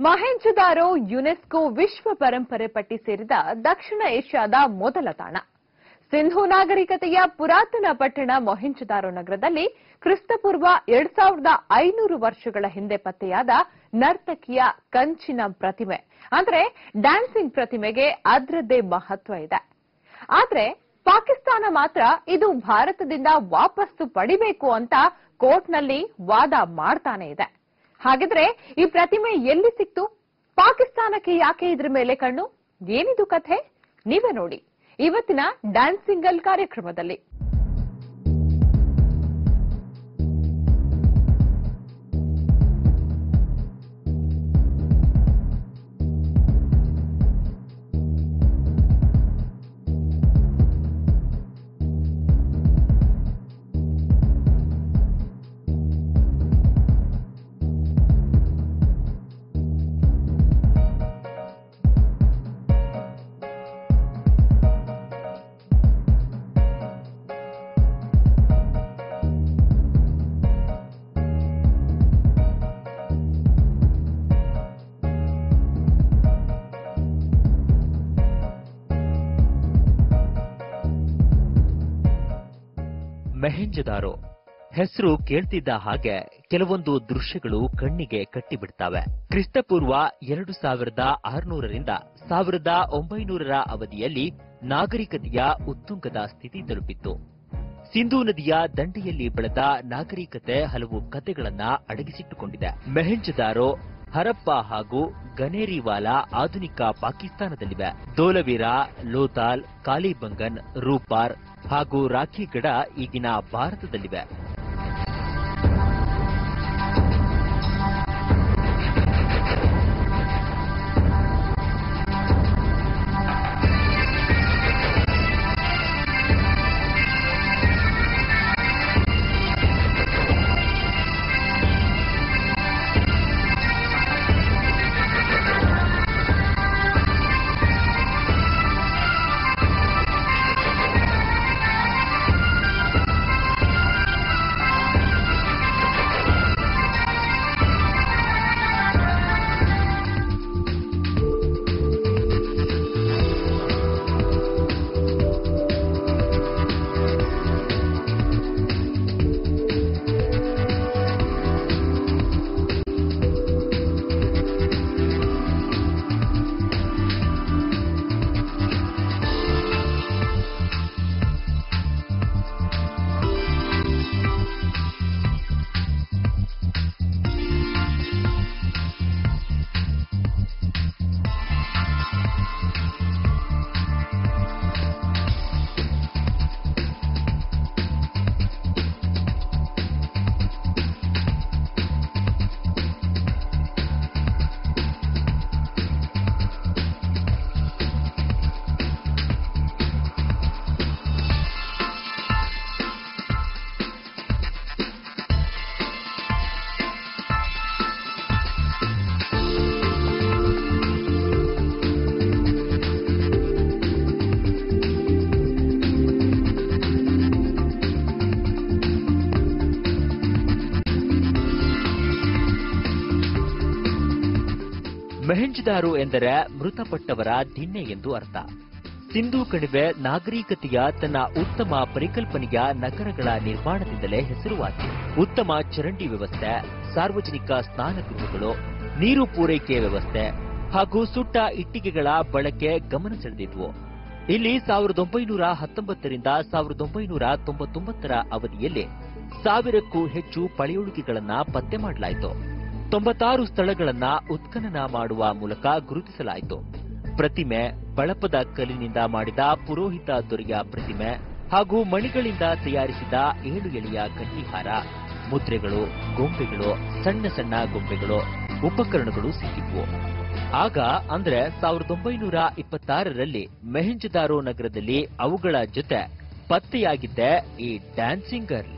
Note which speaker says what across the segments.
Speaker 1: ಮಹೆಂಜುದಾರೋ UNESCO ವಿಶ್ವ ಪರಂಪರೆ ಪಟ್ಟಿ ಸೇರಿದ ದಕ್ಷಿಣ ಏಷ್ಯಾದ ಮೊದಲ ತಾಣ ಸಿಂಧೂ ನಾಗರಿಕತೆಯ ಪುರಾತನ ಪಟ್ಟಣ ಮೊಹೆಂಜುದಾರೋ ನಗರದಲ್ಲಿ ಕ್ರಿಸ್ತಪೂರ್ವ ಎರಡ್ ಸಾವಿರದ ಐನೂರು ವರ್ಷಗಳ ಹಿಂದೆ ಪತ್ತೆಯಾದ ನರ್ತಕಿಯ ಕಂಚಿನ ಪ್ರತಿಮೆ ಅಂದ್ರೆ ಡ್ಯಾನ್ಸಿಂಗ್ ಪ್ರತಿಮೆಗೆ ಅದರದ್ದೇ ಮಹತ್ವ ಇದೆ ಆದ್ರೆ ಪಾಕಿಸ್ತಾನ ಮಾತ್ರ ಇದು ಭಾರತದಿಂದ ವಾಪಸ್ಸು ಪಡಿಬೇಕು ಅಂತ ಕೋರ್ಟ್ನಲ್ಲಿ ವಾದ ಮಾಡ್ತಾನೆ ಇದೆ ಹಾಗಿದ್ರೆ ಈ ಪ್ರತಿಮೆ ಎಲ್ಲಿ ಸಿಕ್ತು ಪಾಕಿಸ್ತಾನಕ್ಕೆ ಯಾಕೆ ಇದ್ರ ಮೇಲೆ ಕಣ್ಣು ಏನಿದು ಕಥೆ ನೀವೇ ನೋಡಿ ಇವತ್ತಿನ ಡ್ಯಾನ್ಸಿಂಗಲ್ ಕಾರ್ಯಕ್ರಮದಲ್ಲಿ
Speaker 2: ಮೆಹೆಂಜದಾರೋ ಹೆಸರು ಕೇಳ್ತಿದ್ದ ಹಾಗೆ ಕೆಲವೊಂದು ದೃಶ್ಯಗಳು ಕಣ್ಣಿಗೆ ಕಟ್ಟಿಬಿಡ್ತಾವೆ ಕ್ರಿಸ್ತಪೂರ್ವ ಎರಡು ಸಾವಿರದ ಆರುನೂರರಿಂದ ಸಾವಿರದ ಒಂಬೈನೂರರ ಅವಧಿಯಲ್ಲಿ ನಾಗರಿಕತೆಯ ಉತ್ತುಂಗದ ಸ್ಥಿತಿ ತಲುಪಿತ್ತು ಸಿಂಧೂ ನದಿಯ ದಂಡೆಯಲ್ಲಿ ಬೆಳೆದ ನಾಗರಿಕತೆ ಹಲವು ಕಥೆಗಳನ್ನ ಅಡಗಿಸಿಟ್ಟುಕೊಂಡಿದೆ ಮೆಹೆಂಜದಾರೋ ಹರಪ್ಪ ಹಾಗೂ ಗನೇರಿವಾಲಾ ಆಧುನಿಕ ಪಾಕಿಸ್ತಾನದಲ್ಲಿವೆ ದೋಲವೀರ ಲೋತಾಲ್ ಕಾಲಿಬಂಗನ್ ರೂಪಾರ್ ಹಾಗೂ ರಾಖಿಗಢ ಈಗಿನ ಭಾರತದಲ್ಲಿವೆ ಮೆಹೆಂಜದಾರು ಎಂದರೆ ಮೃತಪಟ್ಟವರ ದಿಣ್ಣೆ ಎಂದು ಅರ್ಥ ಸಿಂಧೂ ಕಣಿವೆ ನಾಗರಿಕತೆಯ ತನ್ನ ಉತ್ತಮ ಪರಿಕಲ್ಪನೆಯ ನಗರಗಳ ನಿರ್ಮಾಣದಿಂದಲೇ ಹೆಸರುವಾಸಿ ಉತ್ತಮ ಚರಂಡಿ ವ್ಯವಸ್ಥೆ ಸಾರ್ವಜನಿಕ ಸ್ನಾನಗೃಹಗಳು ನೀರು ಪೂರೈಕೆ ವ್ಯವಸ್ಥೆ ಹಾಗೂ ಸುಟ್ಟ ಇಟ್ಟಿಗೆಗಳ ಬಳಕೆ ಗಮನ ಸೆಳೆದಿದ್ವು ಇಲ್ಲಿ ಸಾವಿರದ ಒಂಬೈನೂರ ಹತ್ತೊಂಬತ್ತರಿಂದ ಸಾವಿರದ ಒಂಬೈನೂರ ತೊಂಬತ್ತೊಂಬತ್ತರ ಅವಧಿಯಲ್ಲಿ ಸಾವಿರಕ್ಕೂ ಹೆಚ್ಚು ಪಳೆಯುಳಿಕೆಗಳನ್ನ ಪತ್ತೆ ಮಾಡಲಾಯಿತು ತೊಂಬತ್ತಾರು ಸ್ಥಳಗಳನ್ನ ಉತ್ಖನನ ಮಾಡುವ ಮೂಲಕ ಗುರುತಿಸಲಾಯಿತು ಪ್ರತಿಮೆ ಬಳಪದ ಕಲ್ಲಿನಿಂದ ಮಾಡಿದ ಪುರೋಹಿತ ದೊರೆಯ ಪ್ರತಿಮೆ ಹಾಗೂ ಮಣಿಗಳಿಂದ ತಯಾರಿಸಿದ ಏಳು ಎಳೆಯ ಕನ್ನಿಹಾರ ಮುದ್ರೆಗಳು ಗೊಂಬೆಗಳು ಸಣ್ಣ ಸಣ್ಣ ಗೊಂಬೆಗಳು ಉಪಕರಣಗಳು ಸಿಕ್ಕಿದ್ವು ಆಗ ಅಂದ್ರೆ ಸಾವಿರದ ಒಂಬೈನೂರ ಇಪ್ಪತ್ತಾರರಲ್ಲಿ ಮೆಹೆಂಜದಾರೋ ನಗರದಲ್ಲಿ ಅವುಗಳ ಜೊತೆ ಪತ್ತೆಯಾಗಿದ್ದೆ ಈ ಡ್ಯಾನ್ಸಿಂಗ್ ಗರ್ಲ್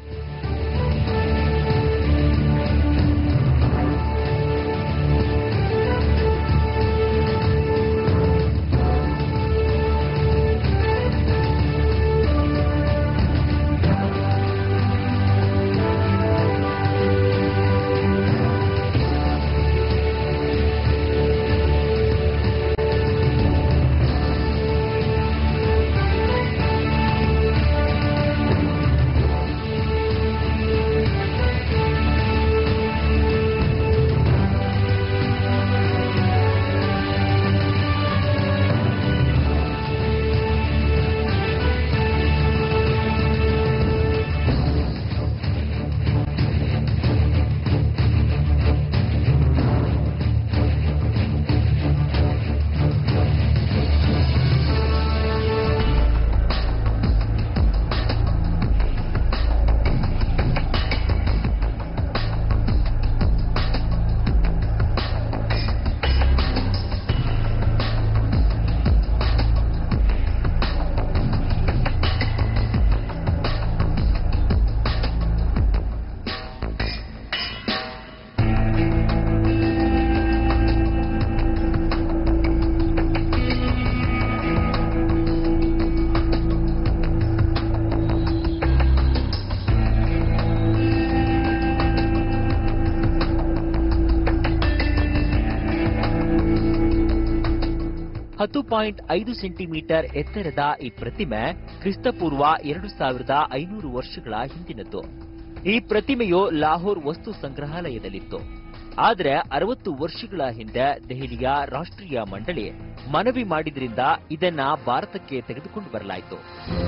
Speaker 2: ಪಾಯಿಂಟ್ ಐದು ಸೆಂಟಿಮೀಟರ್ ಎತ್ತರದ ಈ ಪ್ರತಿಮೆ ಕ್ರಿಸ್ತಪೂರ್ವ ಎರಡು ಸಾವಿರದ ಐನೂರು ವರ್ಷಗಳ ಹಿಂದಿನದ್ದು ಈ ಪ್ರತಿಮೆಯು ಲಾಹೋರ್ ವಸ್ತು ಸಂಗ್ರಹಾಲಯದಲ್ಲಿತ್ತು ಆದರೆ ಅರವತ್ತು ವರ್ಷಗಳ ಹಿಂದೆ ದೆಹಲಿಯ ರಾಷ್ಟ್ರೀಯ ಮಂಡಳಿ ಮನವಿ ಮಾಡಿದ್ರಿಂದ ಇದನ್ನ ಭಾರತಕ್ಕೆ ತೆಗೆದುಕೊಂಡು ಬರಲಾಯಿತು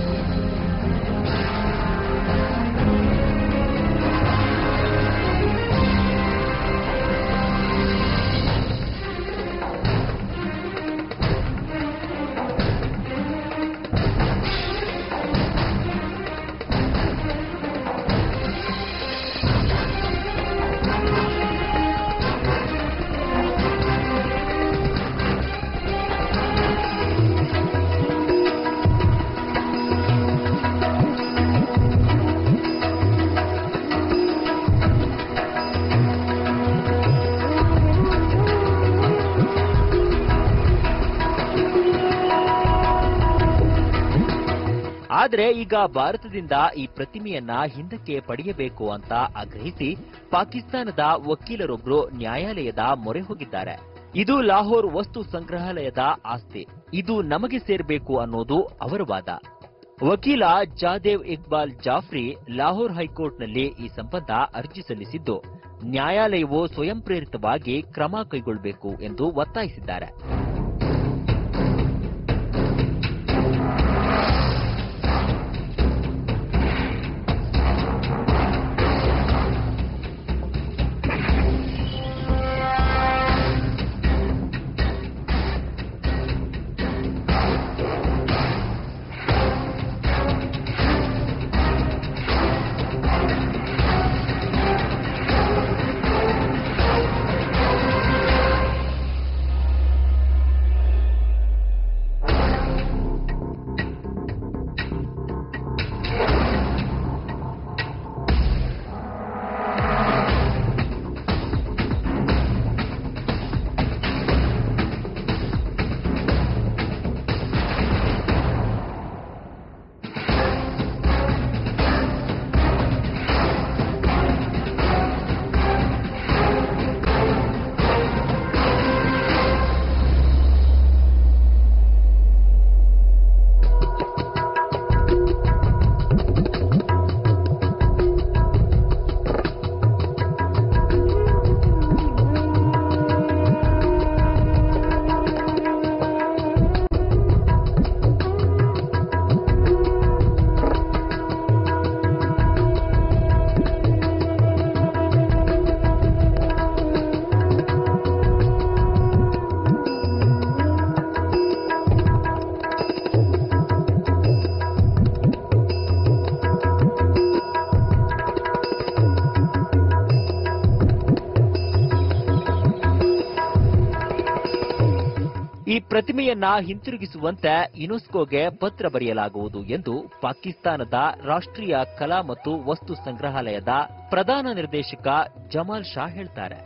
Speaker 2: ಆದರೆ ಈಗ ಭಾರತದಿಂದ ಈ ಪ್ರತಿಮೆಯನ್ನ ಹಿಂದಕ್ಕೆ ಪಡೆಯಬೇಕು ಅಂತ ಆಗ್ರಹಿಸಿ ಪಾಕಿಸ್ತಾನದ ವಕೀಲರೊಬ್ಬರು ನ್ಯಾಯಾಲಯದ ಮೊರೆ ಹೋಗಿದ್ದಾರೆ ಇದು ಲಾಹೋರ್ ವಸ್ತು ಸಂಗ್ರಹಾಲಯದ ಆಸ್ತಿ ಇದು ನಮಗೆ ಸೇರಬೇಕು ಅನ್ನೋದು ಅವರ ವಾದ ವಕೀಲ ಜಾದೇವ್ ಇಕ್ಬಾಲ್ ಜಾಫ್ರಿ ಲಾಹೋರ್ ಹೈಕೋರ್ಟ್ನಲ್ಲಿ ಈ ಸಂಬಂಧ ಅರ್ಜಿ ಸಲ್ಲಿಸಿದ್ದು ನ್ಯಾಯಾಲಯವು ಸ್ವಯಂ ಪ್ರೇರಿತವಾಗಿ ಕ್ರಮ ಕೈಗೊಳ್ಳಬೇಕು ಎಂದು ಒತ್ತಾಯಿಸಿದ್ದಾರೆ ಈ ಪ್ರತಿಮೆಯನ್ನ ಹಿಂತಿರುಗಿಸುವಂತೆ ಯುನೆಸ್ಕೋಗೆ ಪತ್ರ ಬರೆಯಲಾಗುವುದು ಎಂದು ಪಾಕಿಸ್ತಾನದ ರಾಷ್ಟ್ರೀಯ ಕಲಾ ಮತ್ತು ವಸ್ತು ಸಂಗ್ರಹಾಲಯದ ಪ್ರಧಾನ ನಿರ್ದೇಶಕ ಜಮಾಲ್ ಶಾ ಹೇಳ್ತಾರೆ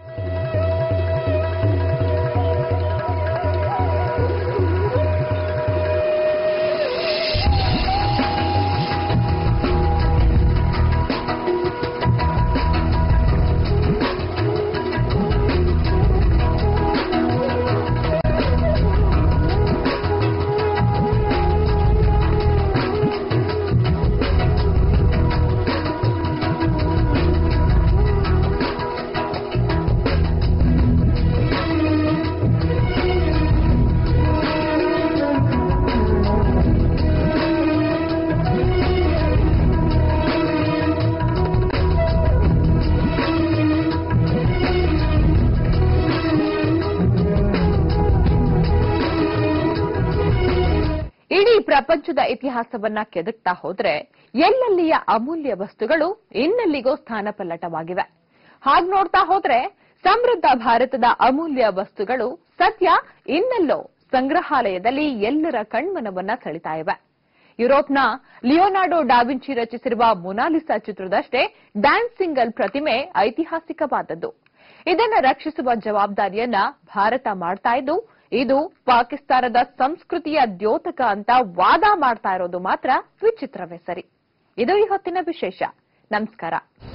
Speaker 1: ಇಡೀ ಪ್ರಪಂಚದ ಇತಿಹಾಸವನ್ನ ಕೆದಕ್ತಾ ಹೋದ್ರೆ ಎಲ್ಲೆಲ್ಲಿಯ ಅಮೂಲ್ಯ ವಸ್ತುಗಳು ಇನ್ನೆಲ್ಲಿಗೋ ಸ್ಥಾನಪಲ್ಲಟವಾಗಿವೆ ಹಾಗ್ ನೋಡ್ತಾ ಹೋದ್ರೆ ಸಮೃದ್ಧ ಭಾರತದ ಅಮೂಲ್ಯ ವಸ್ತುಗಳು ಸದ್ಯ ಇನ್ನೆಲ್ಲೋ ಸಂಗ್ರಹಾಲಯದಲ್ಲಿ ಎಲ್ಲರ ಕಣ್ಮನವನ್ನ ಸೆಳಿತಾ ಇವೆ ಯುರೋಪ್ನ ಲಿಯೋನಾರ್ಡೋ ಡಾವಿಂಚಿ ರಚಿಸಿರುವ ಮೊನಾಲಿಸಾ ಚಿತ್ರದಷ್ಟೇ ಡ್ಯಾನ್ಸಿಂಗಲ್ ಪ್ರತಿಮೆ ಐತಿಹಾಸಿಕವಾದದ್ದು ಇದನ್ನ ರಕ್ಷಿಸುವ ಜವಾಬ್ದಾರಿಯನ್ನ ಭಾರತ ಮಾಡ್ತಾ ಇದ್ದು ಇದು ಪಾಕಿಸ್ತಾನದ ಸಂಸ್ಕೃತಿಯ ದ್ಯೋತಕ ಅಂತ ವಾದ ಮಾಡ್ತಾ ಇರೋದು ಮಾತ್ರ ವಿಚಿತ್ರವೇ ಸರಿ ಇದು ಈ ಹೊತ್ತಿನ ವಿಶೇಷ ನಮಸ್ಕಾರ